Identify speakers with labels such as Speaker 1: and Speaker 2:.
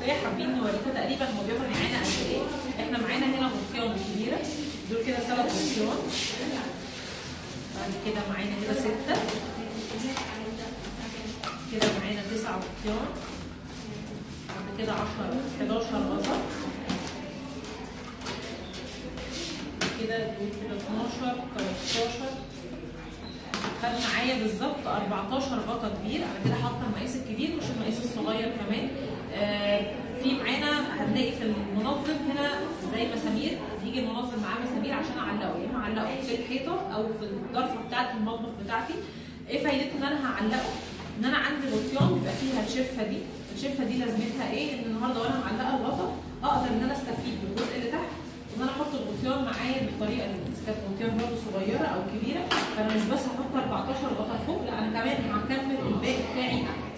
Speaker 1: الغطيه حابين نوريكم تقريبا هو بياخد معانا قد ايه احنا معانا هنا غطيان كبيره دول كده ثلاث غطيان بعد كده معانا كده سته كده معانا تسع غطيان بعد كده 10 11 غطا كده دول كده 12 13 خد معايا بالظبط 14 غطا كبير انا كده حاطه المقاس الكبير مش المقاس الصغير كمان آه في معانا هنلاقي في المنظم هنا زي مسامير يجي المنظم معاه مسامير عشان اعلقه يا اما اعلقه في الحيطه او في الضرفه بتاعه المطبخ بتاعتي ايه فايدته ان انا هعلقه ان انا عندي غطيان بيبقى فيها الشفه دي الشفه دي لازمتها ايه ان النهارده وانا معلقه الغطا اقدر ان انا استفيد بالجزء اللي تحت ان انا احط الغطيان معايا بالطريقه دي اذا كانت غطيان برضه صغيره او كبيره فانا مش بس هحط 14 غطا فوق لا انا كمان هكمل الباقي بتاعي تحت